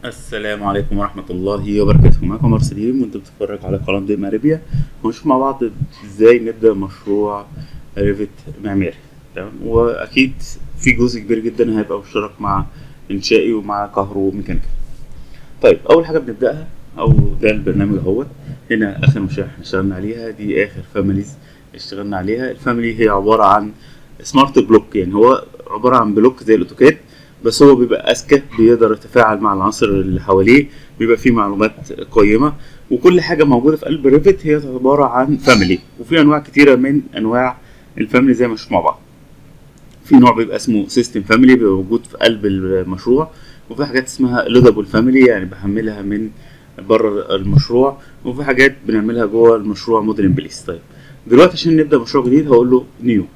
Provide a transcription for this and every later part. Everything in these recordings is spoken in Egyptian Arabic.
السلام عليكم ورحمة الله وبركاته معكم عمر سليم وانت بتتفرج على قناة ديم اريبيا ونشوف مع بعض ازاي نبدأ مشروع ريفت معماري تمام واكيد في جزء كبير جدا هيبقى مشترك مع انشائي ومع كهروميكانيكا طيب اول حاجة بنبدأها او ده البرنامج اهوت هنا اخر مشاريع احنا اشتغلنا عليها دي اخر فاميليز اشتغلنا عليها الفاميلي هي عبارة عن سمارت بلوك يعني هو عبارة عن بلوك زي الاوتوكاد بس هو بيبقى اذكى بيقدر يتفاعل مع العناصر اللي حواليه بيبقى فيه معلومات قيمه وكل حاجه موجوده في قلب ريفت هي عباره عن فاميلي وفي انواع كتيره من انواع الفاميلي زي ما نشوف مع بعض في نوع بيبقى اسمه سيستم فاميلي بيبقى موجود في قلب المشروع وفي حاجات اسمها لودابل فاميلي يعني بحملها من بره المشروع وفي حاجات بنعملها جوه المشروع موديل بليس طيب دلوقتي عشان نبدا مشروع جديد هقول له نيو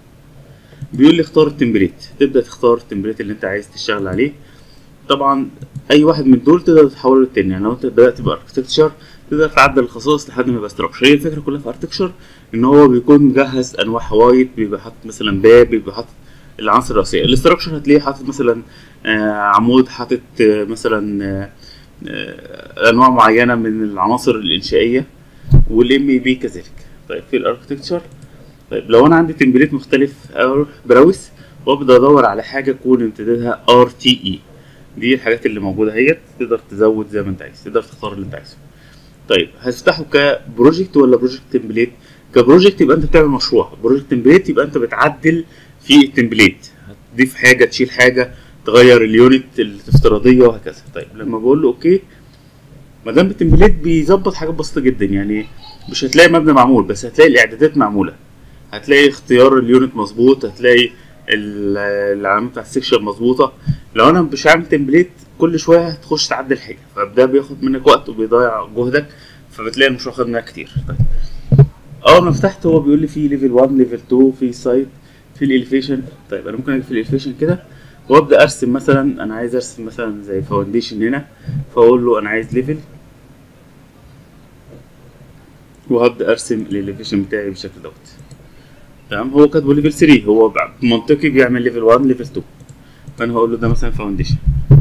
بيقول لي اختار التمبليت تبدا تختار التمبليت اللي انت عايز تشتغل عليه طبعا اي واحد من دول تقدر تحوله للتاني يعني لو انت بدات باركتكتشر تقدر تعدل الخصائص لحد ما يبقى ستراكشر هي الفكره كلها في اركتكتشر ان هو بيكون مجهز انواع حوايط بيبقى حاطط مثلا باب بيبقى حاطط العناصر الرئيسيه الاستراكشر هتلاقيه حاطط مثلا آه عمود حاطط آه مثلا آه آه انواع معينه من العناصر الانشائيه والام اي بي كذلك طيب في الاركتكتشر طيب لو انا عندي تمبليت مختلف اروح براوس وابدا ادور على حاجه تكون امتدادها ار تي اي دي الحاجات اللي موجوده اهيت تقدر تزود زي ما انت عايز تقدر تختار اللي انت عايزه طيب هتفتحه كبروجكت ولا بروجكت تمبليت كبروجكت يبقى انت بتعمل مشروع بروجكت تمبليت يبقى انت بتعدل في التمبليت هتضيف حاجه تشيل حاجه تغير اليونت الافتراضيه وهكذا طيب لما بقول له اوكي ما دام التمبليت بيظبط حاجات بسيطه جدا يعني مش هتلاقي مبنى معمول بس هتلاقي الاعدادات معموله هتلاقي اختيار اليونت مظبوط هتلاقي العلامه بتاع السكشن مظبوطه لو انا مش عامل تمبليت كل شويه هتخش تعدل حاجه فده بياخد منك وقت وبيضيع جهدك فبتلاقي المشروع خد منك كتير طيب اول ما فتحت هو بيقول لي في ليفل 1 ليفل 2 في سايت في الاليفيشن طيب انا ممكن اجي في الاليفيشن كده وابدا ارسم مثلا انا عايز ارسم مثلا زي فاونديشن هنا فاقول له انا عايز ليفل وهبدا ارسم الاليفيشن بتاعي بالشكل دوت تمام هو كاتبه ليفل 3 هو منطقي بيعمل ليفل 1 ليفل 2 فانا هقول له ده مثلا فاونديشن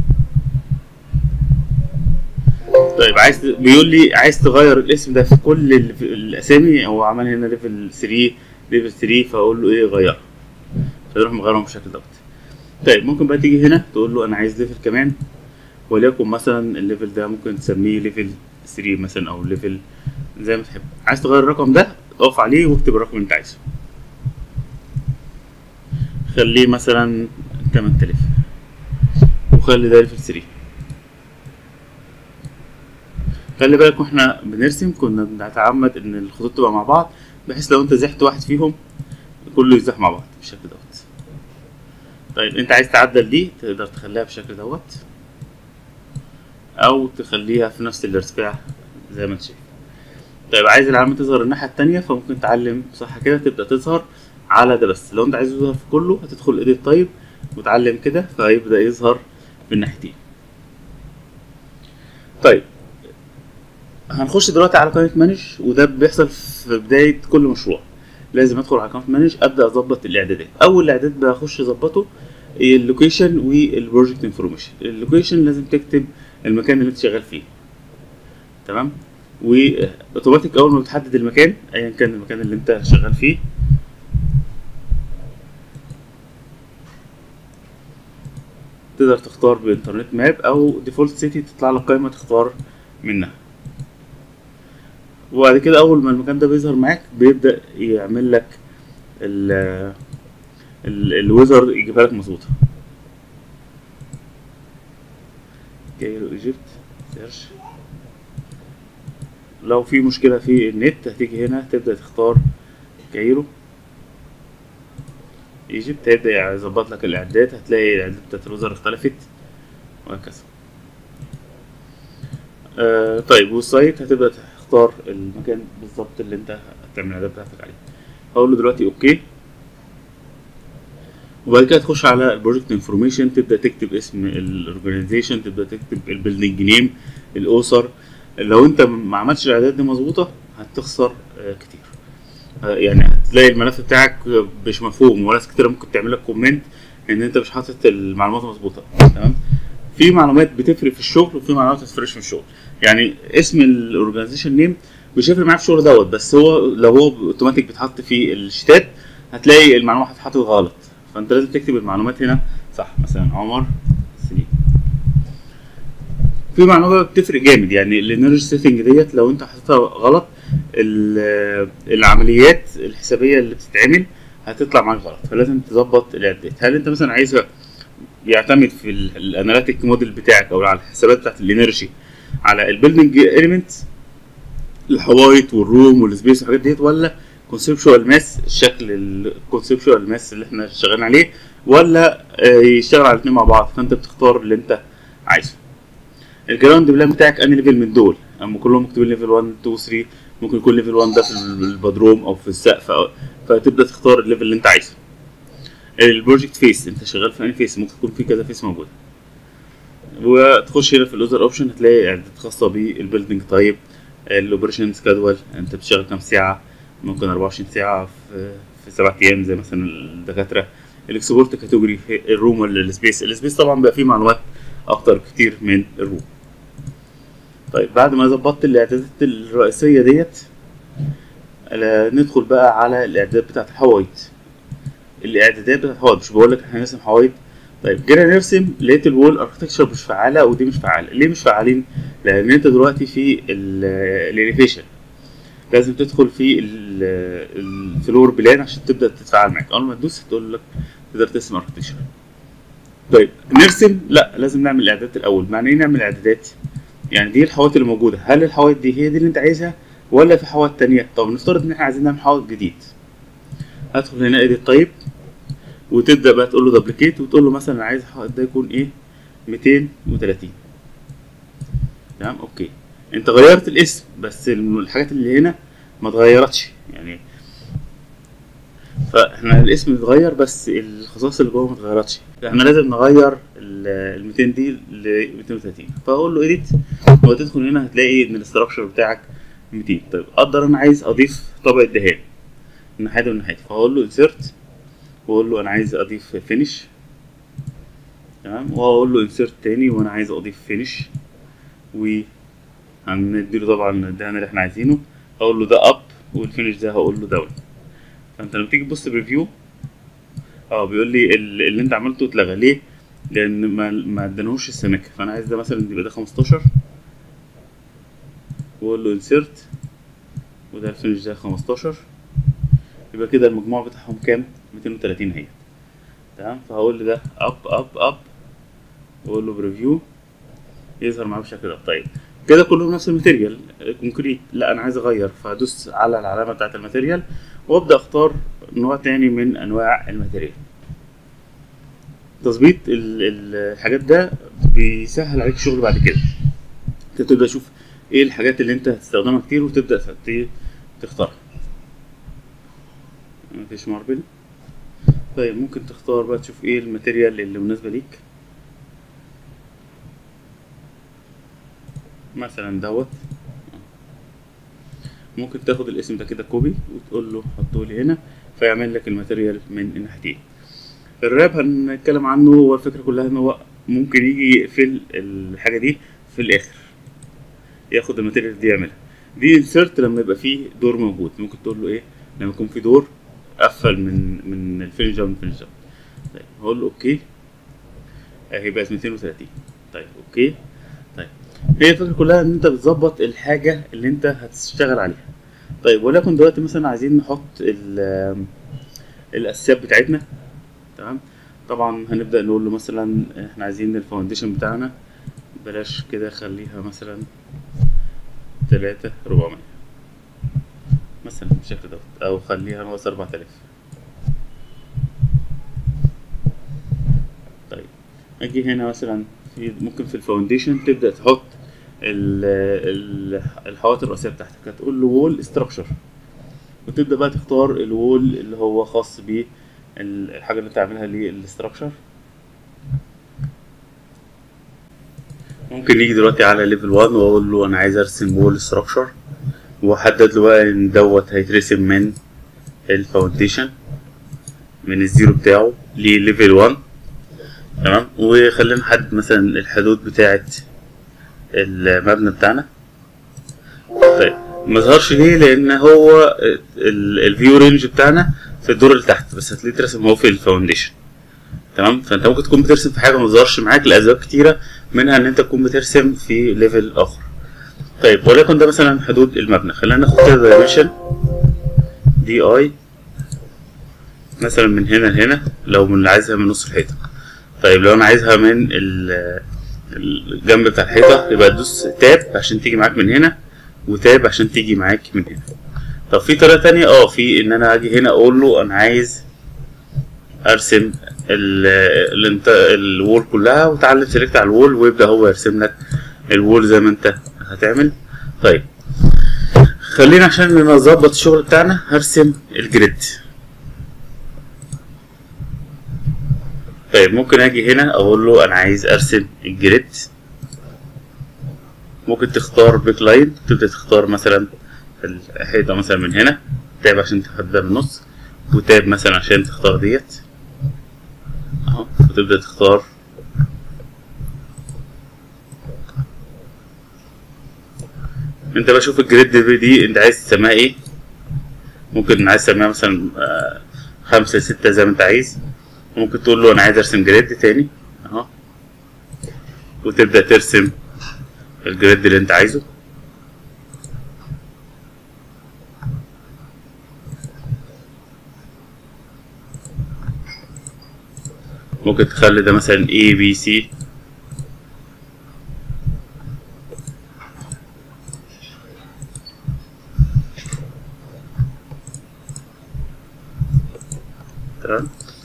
طيب عايز بيقول لي عايز تغير الاسم ده في كل الاسامي هو عمل هنا ليفل 3 ليفل 3 فاقول له ايه غيره فيروح مغيرهم بالشكل دوت طيب ممكن بقى تيجي هنا تقول له انا عايز ليفل كمان وليكن مثلا الليفل ده ممكن تسميه ليفل 3 مثلا او ليفل زي ما تحب عايز تغير الرقم ده اقف عليه واكتب الرقم اللي انت عايزه خليه مثلا 8000 وخلي ده ليفل 3 خلي بالك واحنا بنرسم كنا بنتعمد ان الخطوط تبقى مع بعض بحيث لو انت زحت واحد فيهم كله يزح مع بعض بالشكل دوت طيب انت عايز تعدل دي تقدر تخليها بالشكل دوت او تخليها في نفس الارتفاع زي ما انت شايف طيب عايز العلامة تظهر الناحية التانية فممكن تعلم صح كده تبدأ تظهر على ده بس لو انت عايز يظهر في كله هتدخل ايديت طيب وتعلم كده فهيبدا يظهر في الناحيتين طيب هنخش دلوقتي على قائمه مانج وده بيحصل في بدايه كل مشروع لازم ادخل على قائمه مانج ابدا اظبط الاعدادات اول اعداد بخش اظبطه اللوكيشن والبروجكت انفورميشن اللوكيشن لازم تكتب المكان اللي انت شغال فيه تمام واوتوماتيك اول ما بتحدد المكان ايا كان المكان اللي انت شغال فيه تقدر تختار بانترنت ماب او ديفولت سيتي تطلع لك قائمه تختار منها وبعد كده اول ما المكان ده بيظهر معاك بيبدا يعمل لك ال الويزر يجيبها لك مظبوطه كايرو ايجيبت سيرش لو في مشكله في النت هتيجي هنا تبدا تختار كايرو ايجيبت هيبدا يظبط لك الاعدادات هتلاقي الاعدادات بتاعت الوزر اختلفت وهكذا آه طيب والسايت هتبدا تختار المكان بالظبط اللي انت هتعمل الاعدادات بتاعتك عليه هقول له دلوقتي اوكي وبعد كده تخش على البروجكت انفورميشن تبدا تكتب اسم الاورجانيزيشن تبدا تكتب البيلدينج نيم الاوسر لو انت ما عملتش الاعدادات دي مظبوطه هتخسر آه كتير يعني هتلاقي الملف بتاعك مش مفهوم وناس كتير ممكن تعمل لك كومنت ان انت مش حاطط المعلومات مظبوطه تمام في معلومات بتفرق في الشغل وفي معلومات ما بتفرقش في الشغل يعني اسم الاورجانيزيشن نيم مش هيفرق معايا في الشغل دوت بس هو لو هو اوتوماتيك بيتحط في الشتات هتلاقي المعلومه هتتحط غلط فانت لازم تكتب المعلومات هنا صح مثلا عمر سليم في معلومه بتفرق جامد يعني الانرجي سيتنج ديت لو انت حطيتها غلط ال- العمليات الحسابيه اللي بتتعمل هتطلع معاك غلط فلازم تظبط الاعدادات هل انت مثلا عايزها يعتمد في الاناليتيك موديل بتاعك او على الحسابات بتاعت الانرجي على البيلدنج اليمنت الحوايط والروم والسبيس والحاجات ديت ولا كونسبشوال ماس الشكل الكونسبشوال ماس اللي احنا شغالين عليه ولا آه، يشتغل على الاثنين مع بعض فانت بتختار اللي انت عايزه الجراوند بلان بتاعك انهي ليفل من دول اما كلهم مكتوبين ليفل 1 2 3 ممكن يكون ليفل 1 ده في البدروم او في السقف أو فتبدا تختار الليفل اللي انت عايزه البروجكت فيس انت شغال في انهي فيس ممكن يكون في كذا فيس موجوده وتخش هنا في الاوزر اوبشن هتلاقي اعدادات خاصه بالبيلدنج تايب الاوبريشن سكادول انت بتشتغل كام ساعه ممكن 24 ساعه في في سبع ايام زي مثلا الدكاتره الاكسبورت كاتيجوري الروم ولا السبيس السبيس طبعا بقى فيه معلومات اكتر كتير من الروم طيب بعد ما ظبطت الاعدادات الرئيسيه ديت لا- ندخل بقى على الاعدادات بتاعت الحوايط الاعدادات بتاعت الحوايط مش بقول لك احنا هنرسم حوايط طيب جينا نرسم لقيت الوول اركتكشر مش فعاله ودي مش فعاله ليه مش فعالين لان انت دلوقتي في الاليفيشن لازم تدخل في ال- الفلور بلان عشان تبدا تتفاعل معاك اول ما تدوس تقول لك تقدر ترسم اركتكشر طيب نرسم لا لازم نعمل اعدادات الاول معنى ايه نعمل اعدادات يعني دي الحوائط اللي موجوده هل الحوائط دي هي دي اللي انت عايزها ولا في حوائط تانية طب نفترض ان احنا عايزين نعمل حوائط جديد هدخل هنا اديت طيب وتبدا بقى تقول له دبليكيت وتقول له مثلا عايز الحائط ده يكون ايه 230 تمام اوكي انت غيرت الاسم بس الم- الحاجات اللي هنا ما اتغيرتش يعني فاحنا الاسم اتغير بس الخصائص اللي جوه ما اتغيرتش احنا لازم نغير ال 200 دي ل 230 فاقول له اديت وتدخل هنا هتلاقي ان الاستراكشر بتاعك 200 طيب اقدر انا عايز اضيف طبقه دهان من ناحيه ومن ناحيه فهقول له انسيرت واقول له انا عايز اضيف فينش تمام واقول له انسيرت تاني وانا عايز اضيف فينش و هنديله طبعا الدهان اللي احنا عايزينه هقول له ده اب والفينش ده هقول له داون فانت لما تيجي تبص بريفيو اه بيقول لي ال- اللي انت عملته اتلغى ليه لان ما ما ادانهوش السمكه فانا عايز ده مثلا يبقى ده 15 واقول له انسيرت وده الفينش ده 15 يبقى كده المجموع بتاعهم كام 230 اهي تمام فهقول له ده اب اب اب واقول له بريفيو يظهر معاه بالشكل ده طيب كده كلهم نفس الماتيريال كونكريت لا انا عايز اغير فادوس على العلامه بتاعت الماتيريال وابدا اختار نوع تاني من انواع الماتيريال تظبيط ال- ال- الحاجات ده بيسهل عليك الشغل بعد كده انت تبدا تشوف ايه الحاجات اللي انت هتستخدمها كتير وتبدا ت- تختارها مفيش ماربل طيب ممكن تختار بقى تشوف ايه الماتيريال اللي مناسبه ليك مثلا دوت ممكن تاخد الاسم ده كده كوبي وتقول له حطه لي هنا فيعمل لك الماتيريال من الناحيتين الراب هنتكلم عنه هو الفكره كلها ان هو ممكن يجي يقفل الحاجه دي في الاخر ياخد الماتيريال دي يعملها دي انسرت لما يبقى فيه دور موجود ممكن تقول له ايه لما يكون في دور قفل من من الفينش ده ومن الفينش ده طيب هقول له اوكي اهي بقت 230 طيب اوكي طيب هي الفكره كلها ان انت بتظبط الحاجه اللي انت هتشتغل عليها طيب ولكن دلوقتي مثلا عايزين نحط ال- الاساسيات بتاعتنا تمام طبعا هنبدا نقول له مثلا احنا عايزين الفاونديشن بتاعنا بلاش كده خليها مثلا تلاتة ربعمية مثلا بالشكل دوت او خليها ناقص اربعة الاف طيب اجي هنا مثلا في ممكن في الفاونديشن تبدا تحط ال- ال- الحوائط الرئيسيه بتاعتك هتقول له وول ستراكشر وتبدا بقى تختار الوول اللي هو خاص بيه ال- الحاجه اللي انت عاملها للاستراكشر ممكن نيجي دلوقتي على ليفل 1 واقول له انا عايز ارسم وول ستراكشر واحدد له بقى ان دوت هيترسم من الفاونديشن من الزيرو بتاعه لليفل 1 تمام وخلينا نحدد مثلا الحدود بتاعه المبنى بتاعنا طيب ما ظهرش ليه لان هو الفيو رينج بتاعنا في الدور اللي تحت بس هتلاقيه اترسم هو في الفاونديشن تمام فانت ممكن تكون بترسم في حاجه ما ظهرش معاك لاسباب كتيره منها ان انت تكون بترسم في ليفل اخر طيب وليكن ده مثلا حدود المبنى خلينا ناخد كده دايمنشن دي اي مثلا من هنا لهنا لو من عايزها من نص الحيطه طيب لو انا عايزها من ال- الجنب بتاع الحيطه يبقى تدوس تاب عشان تيجي معاك من هنا وتاب عشان تيجي معاك من هنا طب في طريقه تانية اه في ان انا اجي هنا اقول له انا عايز ارسم ال- الانت- الوول كلها وتعلم سيلكت على الوول ويبدا هو يرسم لك الوول زي ما انت هتعمل طيب خلينا عشان نظبط الشغل بتاعنا هرسم الجريد طيب ممكن اجي هنا اقول له انا عايز ارسم الجريد ممكن تختار بيك لاين تبدا تختار مثلا الحيطه مثلا من هنا تاب عشان تحددها من النص وتاب مثلا عشان تختار ديت اهو وتبدا تختار انت بقى شوف الجريد دي انت عايز تسميها ايه ممكن عايز تسميها مثلا آه، خمسة ستة زي ما انت عايز ممكن تقول له انا عايز ارسم جريد تاني اهو وتبدأ ترسم الجريد اللي انت عايزه ممكن تخلي ده مثلا A B C تمام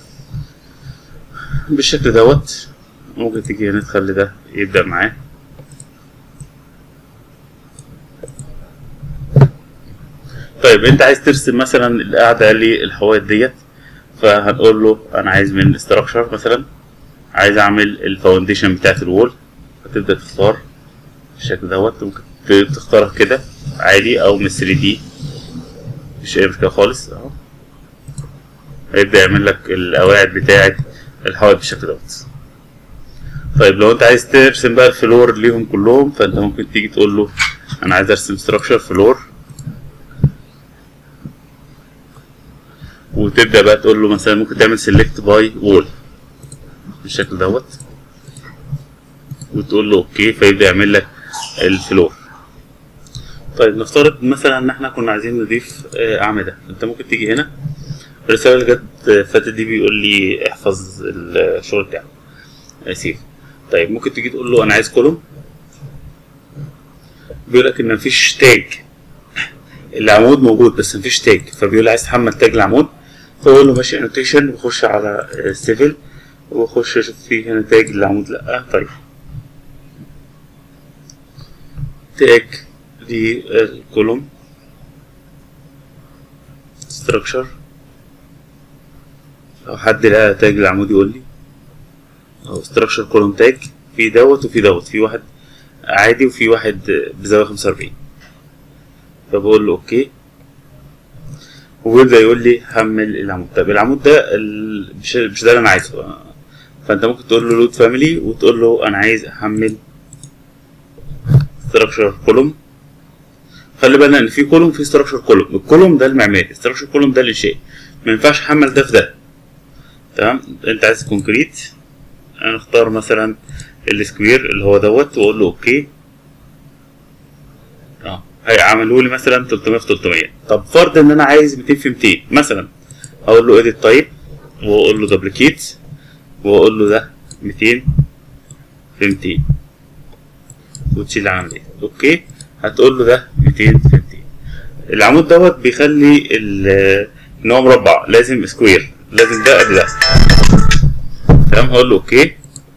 بالشكل دوت ممكن تيجي هنا تخلي ده يبدأ معاه طيب انت عايز ترسم مثلا القاعدة للحوائط ديت فهنقول له انا عايز من استراكشر مثلا عايز اعمل الفاونديشن بتاعت الوول هتبدأ تختار بالشكل دوت ممكن تختارها كده عادي او من 3 دي مفيش اي مشكلة خالص اهو هيبدأ يعمل لك القواعد بتاعت الحوائط بالشكل دوت طيب لو انت عايز ترسم بقى الفلور ليهم كلهم فانت ممكن تيجي تقول له انا عايز ارسم ستراكشر فلور وتبدا بقى تقول له مثلا ممكن تعمل سيلكت باي وول بالشكل دوت وتقول له اوكي فيبدا يعمل لك الفلور طيب نفترض مثلا ان احنا كنا عايزين نضيف آه، اعمده انت ممكن تيجي هنا الرساله اللي جت فاتت دي بيقول لي احفظ الشغل بتاعك سيف طيب ممكن تيجي تقول له انا عايز كولوم بيقول لك ان مفيش تاج العمود موجود بس مفيش تاج فبيقول لي عايز تحمل تاج العمود فاقول له ماشي انوتيشن بخش على سيفل واخش اشوف في هنا تاج العمود لا طيب تاج للكولوم ستراكشر لو حد لقى تاج العمود يقول لي او ستراكشر كولوم تاج في دوت وفي دوت في واحد عادي وفي واحد بزاوية خمسة وأربعين فبقول له اوكي ويبدأ يقول لي حمل العمود طب العمود ده ال- مش مش ده اللي انا عايزه فانت ممكن تقول له لود فاميلي وتقول له انا عايز احمل ستراكشر كولوم خلي بالنا ان في كولوم في ستراكشر كولوم الكولوم ده المعماري ستراكشر كولوم ده الانشائي ما ينفعش احمل ده في ده تمام انت عايز كونكريت انا اختار مثلا السكوير اللي هو دوت واقول له اوكي اه هيعملوا لي مثلا 300 في 300 طب فرض ان انا عايز 200 في 200 مثلا اقول له اديت تايب واقول له دبليكيت واقول له ده 200 في 200 وتشيل العملية اوكي هتقول له ده 200 في 200 العمود دوت بيخلي ال- ان هو مربع لازم سكوير لازم ده قبل ده تمام هقول له اوكي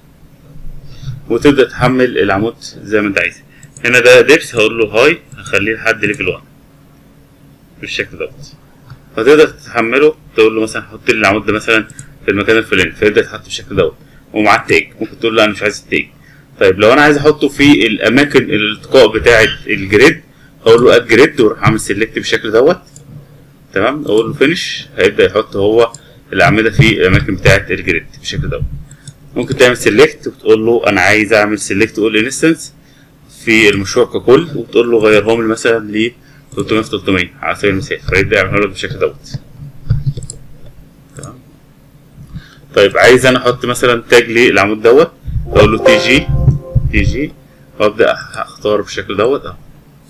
وتبدا تحمل العمود زي ما انت عايز هنا ده ديبس هقول له هاي هخليه لحد ليفل 1 بالشكل دوت فتقدر تحمله تقول له مثلا حط لي العمود ده مثلا في المكان الفلاني فيبدا يتحط بالشكل دوت ومعاه التاج ممكن تقول له انا مش عايز التاج طيب لو انا عايز احطه في الاماكن الالتقاء بتاعه الجريد هقول له اد جريد واروح اعمل سيلكت بالشكل دوت تمام اقول له فينش هيبدا يحط هو الاعمده في الاماكن بتاعه الجريد بالشكل دوت ممكن تعمل سيلكت وتقول له انا عايز اعمل سيلكت اول انستنس في المشروع ككل وتقول له غيرهم لي مثلا ل 300 في 300 على سبيل المثال فيبدا يعملها لك بالشكل دوت تمام طيب عايز انا احط مثلا تاج للعمود دوت اقول له تي جي تي جي وابدا اختار بالشكل دوت اهو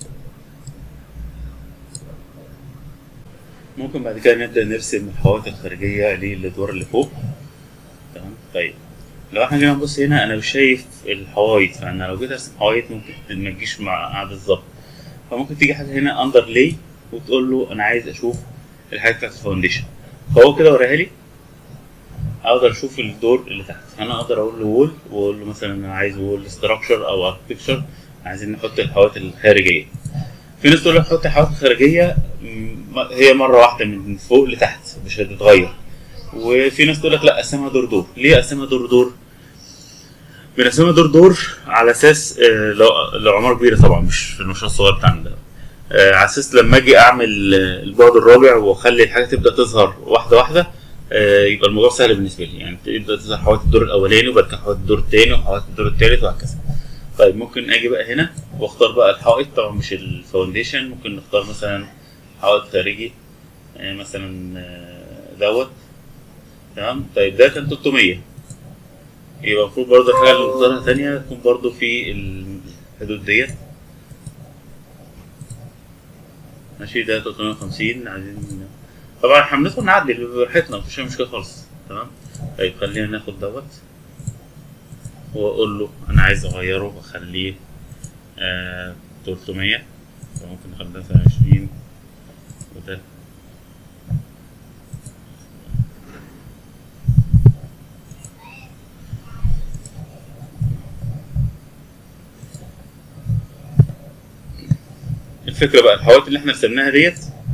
ممكن بعد كده نبدا نرسم الحوائط الخارجيه للادوار اللي فوق تمام طيب لو احنا جينا نبص هنا انا مش شايف الحوايط فانا لو جيت ارسم حوايط ممكن ما تجيش مع بالظبط فممكن تيجي حاجه هنا اندر لي وتقول له انا عايز اشوف الحاجات بتاعت الفاونديشن فهو كده وريها لي اقدر اشوف الدور اللي تحت انا اقدر اقول له وول واقول له مثلا انا عايز وول ستراكشر او اركتكشر عايزين نحط الحوائط الخارجيه في ناس تقول لك حط الحوائط الخارجيه هي مره واحده من فوق لتحت مش هتتغير وفي ناس تقول لك لا قسمها دور دور ليه قسمها دور دور بنقسمها دور دور على اساس آه لو لو عماره كبيره طبعا مش في المشروع الصغير بتاعنا ده آه على اساس لما اجي اعمل آه البعد الرابع واخلي الحاجه تبدا تظهر واحده واحده آه يبقى الموضوع سهل بالنسبه لي يعني تبدا تظهر حوالي الدور الاولاني وبعد كده حوالي الدور الثاني وحوالي الدور الثالث وهكذا طيب ممكن اجي بقى هنا واختار بقى الحائط طبعا مش الفاونديشن ممكن نختار مثلا حائط خارجي آه مثلا آه دوت تمام طيب ده كان 300 يبقى المفروض برضه الحاجة اللي نختارها تانية تكون برضه في الحدود ديت ماشي ده 350 عايزين طبعا احنا بندخل نعدل براحتنا مفيش أي مشكلة خالص تمام طيب خلينا ناخد دوت واقول له انا عايز اغيره واخليه آه 300 فممكن نخلي ده مثلا 20 وده الفكره بقى الحوائط اللي احنا رسمناها ديت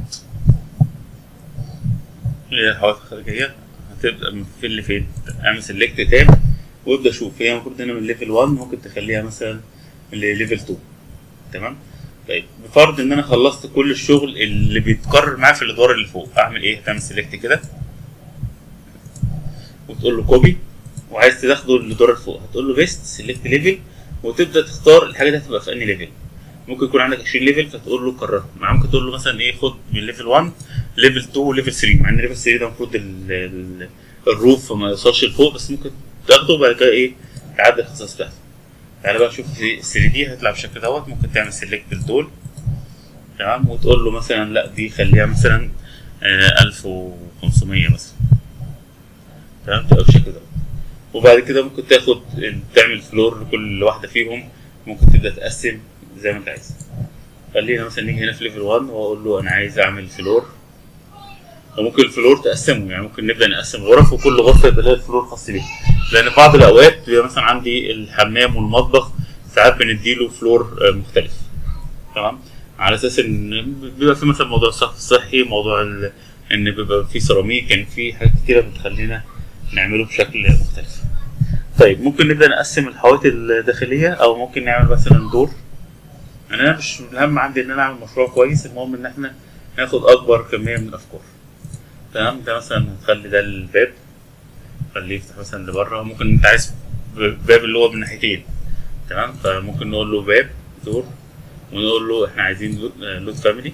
اللي هي الحوائط الخارجيه هتبدا من فين لفين اعمل سيلكت تاب وابدا شوف هي المفروض هنا من ليفل 1 ممكن تخليها مثلا لليفل 2 تمام طيب بفرض ان انا خلصت كل الشغل اللي بيتكرر معايا في الادوار اللي فوق اعمل ايه هتعمل سيلكت كده وتقول له كوبي وعايز تاخده للدور اللي فوق هتقول له بيست سيلكت ليفل وتبدا تختار الحاجه دي هتبقى في انهي ليفل ممكن يكون عندك 20 ليفل فتقول له كرره مع ممكن تقول له مثلا ايه خد من ليفل 1 ليفل 2 وليفل 3 مع ان ليفل 3 ده المفروض الروف ما يوصلش لفوق بس ممكن تاخده وبعد كده ايه تعدل الخصائص بتاعته تعالى بقى شوف في 3 دي هيطلع بالشكل دوت ممكن تعمل سيلكت لدول تمام وتقول له مثلا لا دي خليها مثلا آه 1500 مثلا تمام تبقى بالشكل دوت وبعد كده ممكن تاخد تعمل فلور لكل واحده فيهم ممكن تبدا تقسم زي ما انت عايز خلينا مثلا نيجي هنا في ليفل 1 واقول له انا عايز اعمل فلور وممكن الفلور تقسمه يعني ممكن نبدا نقسم غرف وكل غرفه يبقى لها الفلور خاص بيها لان في بعض الاوقات بيبقى مثلا عندي الحمام والمطبخ ساعات بنديله فلور مختلف تمام على اساس ان بيبقى في مثلا موضوع الصرف الصحي موضوع ان بيبقى في سيراميك يعني في حاجات كتيره بتخلينا نعمله بشكل مختلف طيب ممكن نبدا نقسم الحوائط الداخليه او ممكن نعمل مثلا دور انا مش الاهم عندي ان انا اعمل مشروع كويس المهم ان احنا ناخد اكبر كميه من الافكار تمام ده مثلا هتخلي ده الباب خليه يفتح مثلا لبره ممكن انت عايز باب اللي هو من ناحيتين تمام فممكن نقول له باب دور ونقول له احنا عايزين لود فاميلي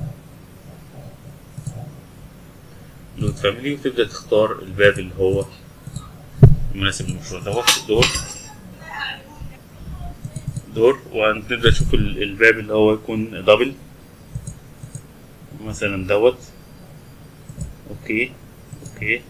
لود فاميلي وتبدا تختار الباب اللي هو مناسب للمشروع دوت دور دور وهنبدا نشوف الباب اللي هو يكون دبل مثلا دوت اوكي اوكي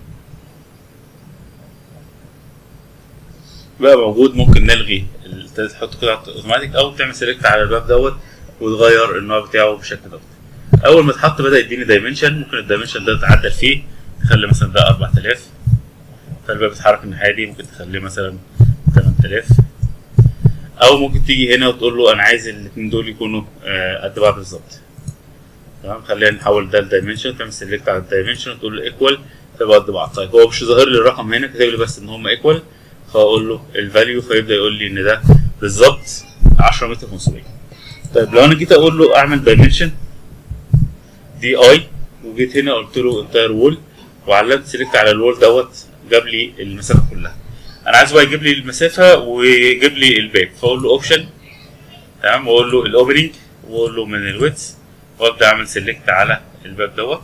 بقى موجود ممكن نلغي تحط كده اوتوماتيك او تعمل سيلكت على الباب دوت وتغير النوع بتاعه بالشكل دوت اول ما اتحط بدا يديني دايمنشن ممكن الدايمنشن ده تعدل فيه تخلي مثلا ده 4000 فالباب يتحرك الناحيه دي ممكن تخليه مثلا 8000 او ممكن تيجي هنا وتقول له انا عايز الاثنين دول يكونوا آه قد بعض بالظبط تمام خلينا نحول ده لدايمنشن تعمل سيلكت على الدايمنشن وتقول له ايكوال فيبقى قد بعض طيب هو مش ظاهر لي الرقم هنا كاتب لي بس ان هم ايكوال فاقول له الفاليو فيبدا يقول لي ان ده بالظبط 10 متر 500 طيب لو انا جيت اقول له اعمل دايمنشن دي اي وجيت هنا قلت له انتاير وول وعلمت سيلكت على الوول دوت جاب لي المسافه كلها انا عايز بقى يجيب لي المسافه ويجيب لي الباب فاقول له اوبشن تمام واقول له الاوبننج واقول له من الويتس وابدا اعمل سيلكت على الباب دوت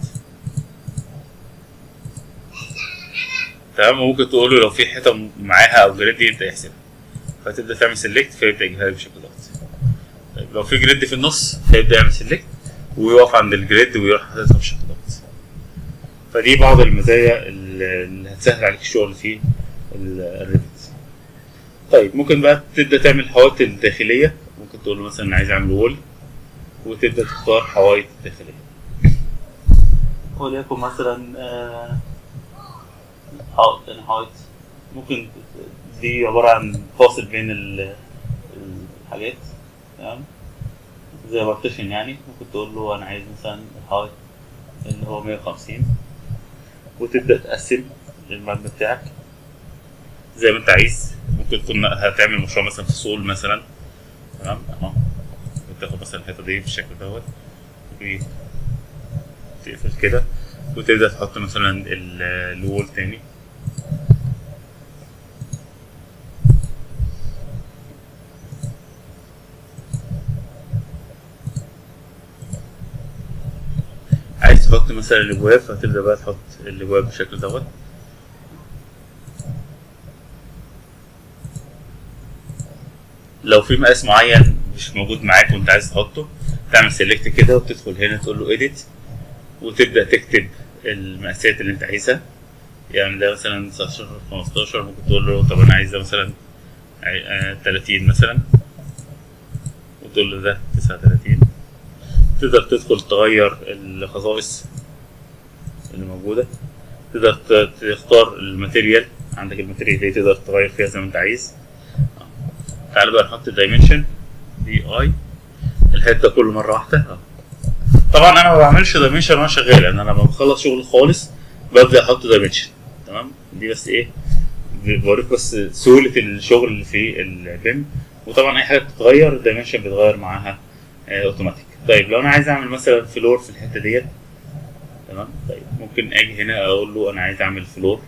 تمام وممكن تقول له لو في حيطه معاها او جريد يبدا يحسبها فتبدا تعمل سيلكت فيبدا يجيبها لك بالشكل دوت طيب لو في جريد في النص فيبدا يعمل سيلكت ويقف عند الجريد ويروح حاططها بالشكل دوت فدي بعض المزايا اللي هتسهل عليك الشغل في الريفت طيب ممكن بقى تبدا تعمل حوائط الداخليه ممكن تقول له مثلا عايز اعمل وول وتبدا تختار حوائط داخليه وليكن مثلا آه، حائط يعني حائط ممكن دي عباره عن فاصل بين ال- الحاجات تمام زي بارتيشن يعني ممكن تقول له انا عايز مثلا الحائط اللي هو 150 وتبدا تقسم المبنى بتاعك زي ما انت عايز ممكن تكون هتعمل مشروع مثلا في سول مثلا تمام اهو تاخد مثلا الحته دي بالشكل دوت وتقفل كده وتبدا تحط مثلا ال- الوول تاني عايز تحط مثلا الابواب فتبدا بقى تحط الابواب بالشكل دوت لو في مقاس معين مش موجود معاك وانت عايز تحطه تعمل سيلكت كده وتدخل هنا تقول له اديت وتبدا تكتب المقاسات اللي انت عايزها يعني ده مثلا 19 15 ممكن تقول له طب انا عايز ده مثلا عاي- آه، 30 مثلا وتقول له ده 39 تقدر تدخل تغير الخصائص اللي موجودة تقدر ت- تختار الماتيريال عندك الماتيريال دي تقدر تغير فيها زي ما انت عايز آه. تعال بقى نحط دايمنشن دي اي الحته كله مره واحده آه. طبعا انا ما بعملش دايمنشن وانا شغال لان انا لما بخلص شغل خالص ببدا احط دايمنشن تمام دي بس ايه بوريك بس سهوله الشغل اللي في البيم وطبعا اي حاجه بتتغير الدايمنشن بيتغير معاها آه، اوتوماتيك طيب لو انا عايز اعمل مثلا فلور في الحته ديت تمام طيب ممكن اجي هنا اقول له انا عايز اعمل فلور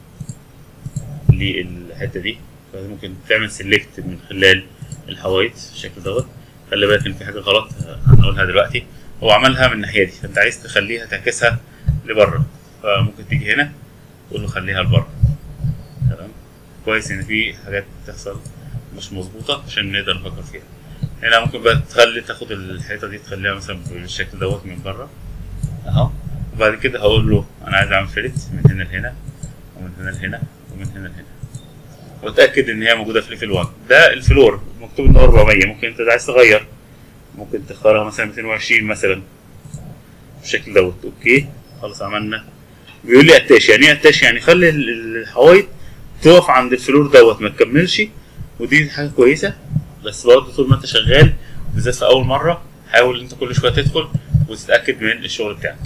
للحته دي فممكن تعمل سيلكت من خلال الحوايط بالشكل دوت خلي بالك ان في حاجه غلط هنقولها دلوقتي هو عملها من الناحيه دي فانت عايز تخليها تعكسها لبره فممكن تيجي هنا تقول له خليها لبره تمام كويس ان في حاجات بتحصل مش مظبوطه عشان نقدر نفكر فيها هنا ممكن بقى تخلي تاخد الحيطه دي تخليها مثلا بالشكل دوت من بره اهو وبعد كده هقول له انا عايز اعمل فلت من هنا لهنا ومن هنا لهنا ومن هنا لهنا واتاكد ان هي موجوده في ليفل 1 ده الفلور مكتوب ان هو 400 ممكن انت عايز تغير ممكن تختارها مثلا 220 مثلا بالشكل دوت اوكي خلاص عملنا بيقول لي اتاش يعني ايه اتاش يعني خلي ال- ال- الحوايط تقف عند الفلور دوت ما تكملش ودي حاجه كويسه بس برضه طول ما انت شغال بالذات في اول مره حاول انت كل شويه تدخل وتتاكد من الشغل بتاعك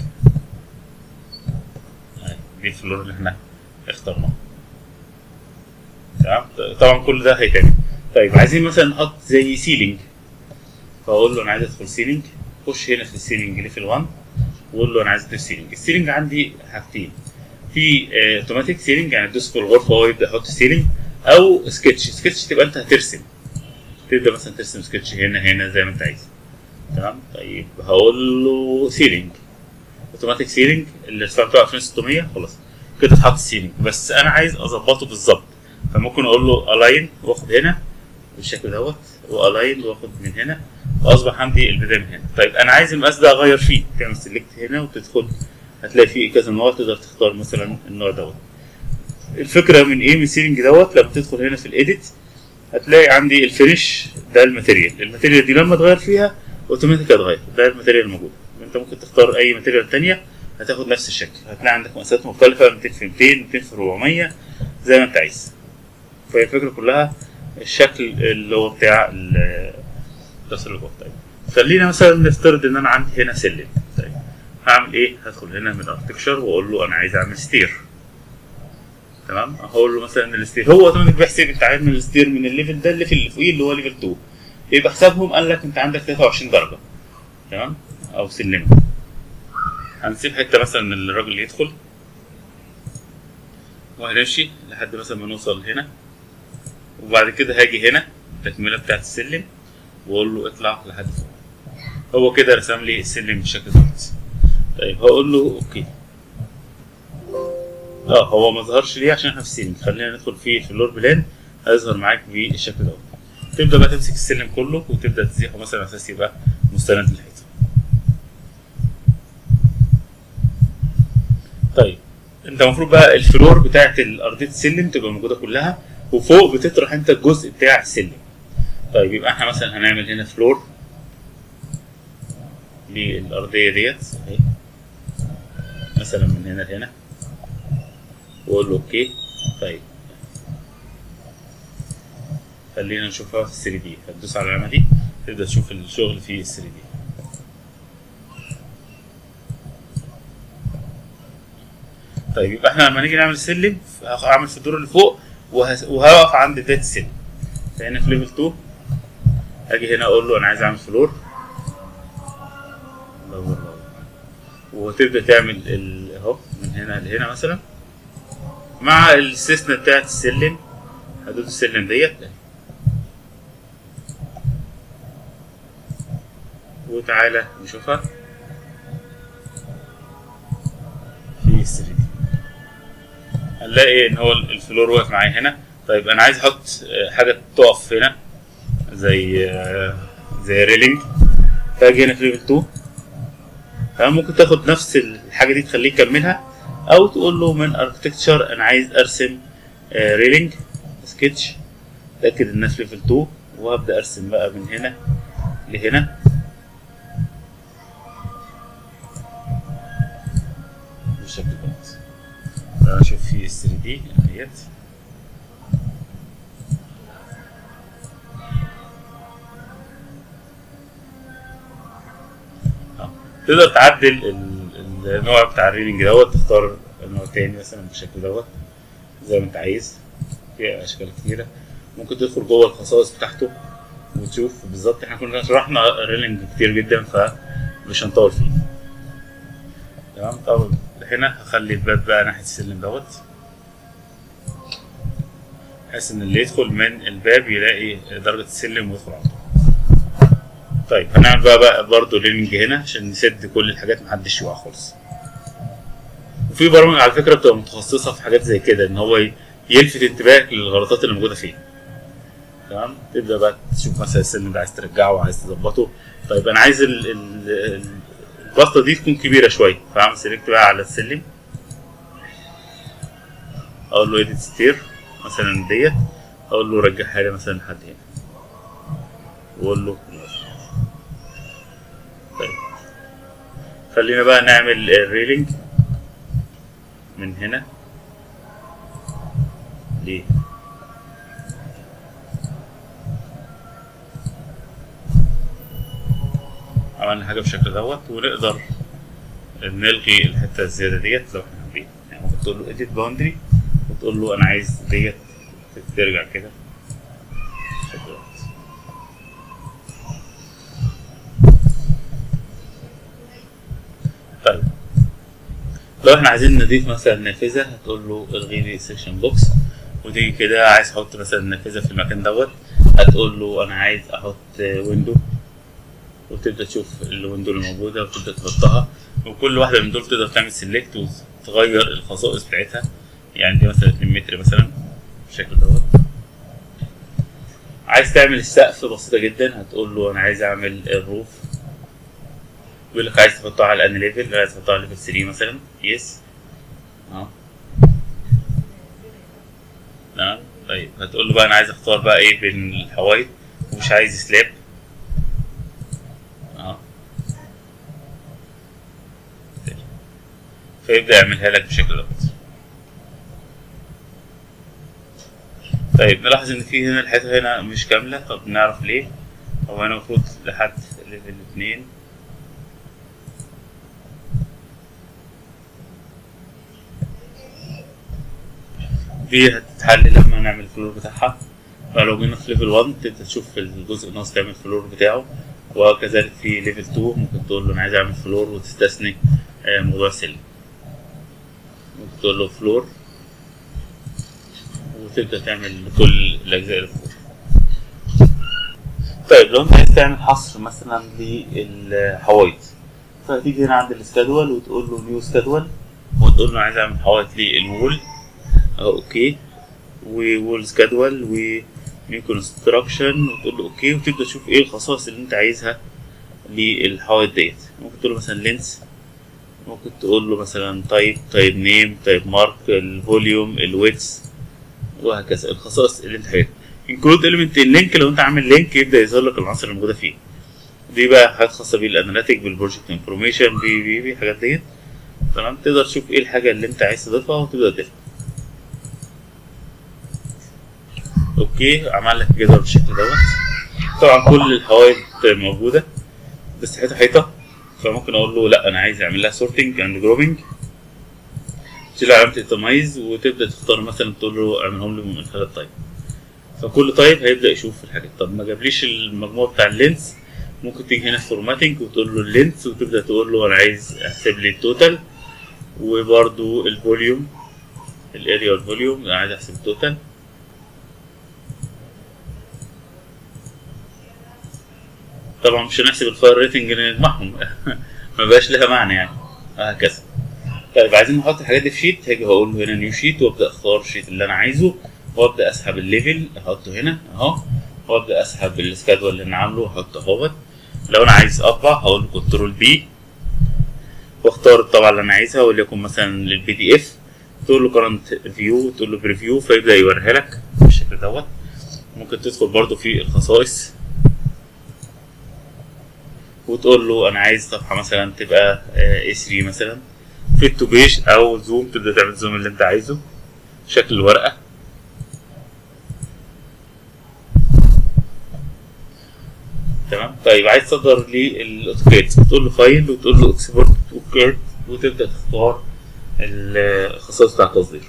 أهي، دي الفلور اللي احنا اخترناها تمام طبعا كل ده هيتعمل طيب عايزين مثلا نحط زي سيلينج فاقول له انا عايز ادخل سيلينج خش هنا في السيلينج ليفل 1 واقول له انا عايز اضيف سيلينج السيلينج عندي حاجتين في اوتوماتيك سيلينج يعني تدوس في الغرفه وهو يبدا يحط سيلينج او سكتش سكتش تبقى انت هترسم تبدا مثلا ترسم سكتش هنا هنا زي ما انت عايز تمام طيب هقول له سيلينج اوتوماتيك سيلينج الارتفاع بتاعه 2600 خلاص كده اتحط السيلينج بس انا عايز اظبطه بالظبط فممكن اقول له الاين واخد هنا بالشكل دوت والاين واخد من هنا واصبح عندي البدايه من هنا طيب انا عايز المقاس ده اغير فيه تعمل سيلكت هنا وتدخل هتلاقي فيه كذا نوع تقدر تختار مثلا النوع دوت الفكره من ايه من السيلينج دوت لما تدخل هنا في الايديت هتلاقي عندي الفينش ده الماتيريال الماتيريال دي لما تغير فيها اوتوماتيك هتغير ده الماتيريال الموجوده انت ممكن تختار اي ماتيريال تانية هتاخد نفس الشكل هتلاقي عندك مقاسات مختلفه 200 في 200 200 في 400 زي ما انت عايز فهي الفكره كلها الشكل اللي هو بتاع ال- الدرس اللي جوه طيب خلينا مثلا نفترض ان انا عندي هنا سلم طيب هعمل ايه هدخل هنا من اركتكشر واقول له انا عايز اعمل ستير تمام هقول له مثلا الستير هو اوتوماتيك بيحسب انت عايز من الستير من الليفل ده الليفل اللي فوقيه اللي هو ليفل 2 يبقى حسابهم قال لك انت عندك 23 درجه تمام او سلمه هنسيب حته مثلا ان الراجل يدخل وهنمشي لحد مثلا ما نوصل هنا وبعد كده هاجي هنا التكمله بتاعت السلم واقول له اطلع لحد فوق هو كده رسم لي السلم بالشكل دوت طيب هقول له اوكي اه هو ما ظهرش ليه عشان احنا في السيلينج خلينا ندخل في الفلور بلان هيظهر معاك بالشكل دوت تبدا بقى تمسك السلم كله وتبدا تزيحه مثلا على اساس يبقى مستند للحيطه طيب انت المفروض بقى الفلور بتاعت ارضيه السلم تبقى موجوده كلها وفوق بتطرح انت الجزء بتاع السلم طيب يبقى احنا مثلا هنعمل هنا فلور للارضيه ديت اهي مثلا من هنا لهنا واقول له اوكي طيب خلينا نشوفها في 3 دي هتدوس على العلامه دي تبدا تشوف الشغل في 3 دي طيب يبقى احنا لما نيجي نعمل سلم هعمل في الدور اللي فوق وه- وهقف عند بدايه السلم فهنا في ليفل 2 اجي هنا اقول له انا عايز اعمل فلور الله أكبر، الله أكبر. وتبدا تعمل ال- اهو من هنا لهنا مثلا مع السيستم بتاعت السلم حدود السلم ديت وتعالى نشوفها في 3 دي هنلاقي ان هو الفلور واقف معايا هنا طيب انا عايز احط آه، حاجه تقف هنا زي آه، زي ريلينج فاجي هنا في ليفل 2 تمام ممكن تاخد نفس الحاجه دي تخليه يكملها او تقول له من اركتكتشر انا عايز ارسم ريلينج سكتش اتاكد انها في ليفل 2 وابدا ارسم بقى من هنا لهنا بالشكل دوت تعالى نشوف في 3 دي اهيت آه. تقدر تعدل ال- النوع بتاع الريلينج دوت تختار نوع تاني مثلا بالشكل دوت زي ما انت عايز في اشكال كتيره ممكن تدخل جوه الخصائص بتاعته وتشوف بالظبط احنا كنا شرحنا ريلينج كتير جدا فمش هنطول فيه تمام طب هنا هخلي الباب بقى ناحيه السلم دوت بحيث ان اللي يدخل من الباب يلاقي درجه السلم ويدخل على طول طيب هنعمل بقى, بقى برضه لينج هنا عشان نسد كل الحاجات محدش يقع خالص وفي برامج على فكره بتبقى متخصصه في حاجات زي كده ان هو ي- يلفت انتباهك للغلطات اللي موجوده فيه تمام تبدا بقى تشوف مثلا السلم ده عايز ترجعه وعايز تظبطه طيب انا عايز ال ال ال- البسطه دي تكون كبيره شويه فاعمل سيلكت بقى على السلم اقول له ايديت ستير مثلا ديت اقول له رجعها لي مثلا لحد هنا واقول له طيب خلينا بقى نعمل الريلينج من هنا ليه عملنا حاجه بالشكل دوت ونقدر نلغي الحته الزياده ديت لو احنا حابين يعني ممكن تقول له edit boundary وتقول له انا عايز ديت ترجع كده بالشكل دوت. طيب لو احنا عايزين نضيف مثلا نافذه هتقول له الغي لي سيكشن بوكس وتيجي كده عايز احط مثلا نافذه في المكان دوت هتقول له انا عايز احط ويندو وتبدا تشوف الويندو اللي موجوده وتبدا تحطها وكل واحده من دول تقدر تعمل سيلكت وتغير الخصائص بتاعتها يعني دي مثلا 2 متر مثلا بالشكل دوت عايز تعمل السقف بسيطه جدا هتقول له انا عايز اعمل الروف بيقول لك عايز تحطها على ان ليفل عايز تحطها على ليفل 3 مثلا يس اه تمام طيب هتقول له بقى انا عايز اختار بقى ايه بين الحوايط ومش عايز سلاب اه فيبدأ يعملها لك بالشكل دوت طيب نلاحظ ان في هنا الحته هنا مش كامله طب نعرف ليه هو هنا المفروض لحد ليفل اتنين دي هتتحل لما نعمل الفلور بتاعها فلو جينا في ليفل 1 تبدا تشوف الجزء الناقص تعمل الفلور بتاعه وكذلك في ليفل 2 ممكن تقول له انا عايز اعمل فلور وتستثني آه، موضوع السلم ممكن تقول له فلور وتبدا تعمل كل الاجزاء اللي فوق طيب لو انت عايز تعمل حصر مثلا للحوايط فهتيجي هنا عند السكادول وتقول له نيو سكادول وتقول له عايز اعمل حوايط للوول اهو اوكي وول سكادول ونيو كونستراكشن وتقول له اوكي وتبدا تشوف ايه الخصائص اللي انت عايزها للحوايط ديت ممكن تقول له مثلا لينس ممكن تقول له مثلا تايب تايب نيم تايب مارك الفوليوم الويتس وهكذا الخصائص اللي انت عايزها انكلود اليمنت اللينك لو انت عامل لينك يبدا يظهر لك العناصر الموجوده فيه دي بقى حاجات خاصه بالاناليتيك بالبروجكت انفورميشن بي بي بي الحاجات ديت تمام تقدر تشوف ايه الحاجه اللي انت عايز تضيفها وتبدا تضيفها اوكي عمل لك جدول بالشكل دوت طبعا كل الحوايط موجوده بس حيطه حيطه فممكن اقول له لا انا عايز اعمل لها سورتنج اند جروبنج تشيل علامه التميز وتبدا تختار مثلا تقول له اعملهم لي من خلال التايب فكل تايب هيبدا يشوف الحاجات طب ما جابليش المجموع بتاع اللينس ممكن تيجي هنا في فورماتنج وتقول له اللينس وتبدا تقول له انا عايز احسب لي التوتال وبرده الفوليوم الاريا والفوليوم انا عايز احسب التوتال طبعا مش هنحسب الفاير ريتنج نجمعهم ما بقاش لها معنى يعني وهكذا طيب عايزين نحط الحاجات دي في شيت هاجي هقول له هنا نيو شيت وابدا اختار الشيت اللي انا عايزه وابدا اسحب الليفل احطه هنا اهو وابدا اسحب السكادول اللي انا عامله واحطه اهوت لو انا عايز اطبع هقول له كنترول بي واختار الطبعه اللي انا عايزها وليكن مثلا للبي دي اف تقول له كرنت فيو تقول له بريفيو فيبدا يوريها لك بالشكل دوت ممكن تدخل برضو في الخصائص وتقول له انا عايز صفحه مثلا تبقى اي 3 مثلا فيت تو بيج او زوم تبدا تعمل زوم اللي انت عايزه شكل الورقه تمام طيب عايز تصدر للاوتوكاد تقول له فايل وتقول له اكسبورت اوتوكاد وتبدا تختار الخصائص بتاع التصدير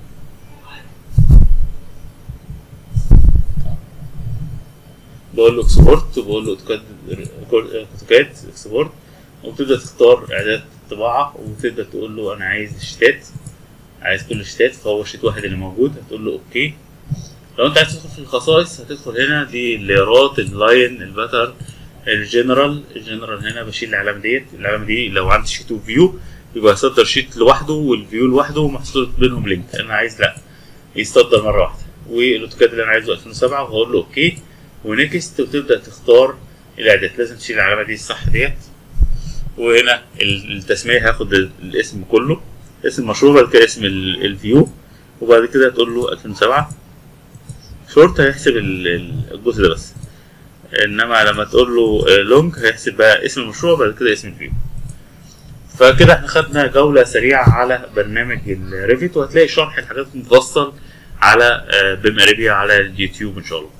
بقول له اكسبورت وبقول له اوتوكاد اوتوكاد اكسبورت وتبدا تختار اعداد الطباعه وتبدا تقول له انا عايز الشتات عايز كل الشتات فهو شيت واحد اللي موجود هتقول له اوكي لو انت عايز تدخل في الخصائص هتدخل هنا دي الليرات اللاين الباتر الجنرال الجنرال هنا بشيل العلامه ديت العلامه دي لو عندي شيت وفيو يبقى يصدر شيت لوحده والفيو لوحده ومحطوط بينهم لينك انا عايز لا يصدر مره واحده والاوتوكاد اللي انا عايزه 2007 وهقول له اوكي ونكست وتبدا تختار الاعداد لازم تشيل العلامه دي الصح ديت وهنا التسميه هاخد الاسم كله اسم المشروع بعد كده اسم الفيو وبعد كده تقول له 2007 شورت هيحسب الجزء ده بس انما لما تقول له لونج هيحسب بقى اسم المشروع بعد كده اسم الفيو فكده احنا خدنا جولة سريعة على برنامج الريفيت وهتلاقي شرح الحاجات مفصل على بيم اريبيا على اليوتيوب ان شاء الله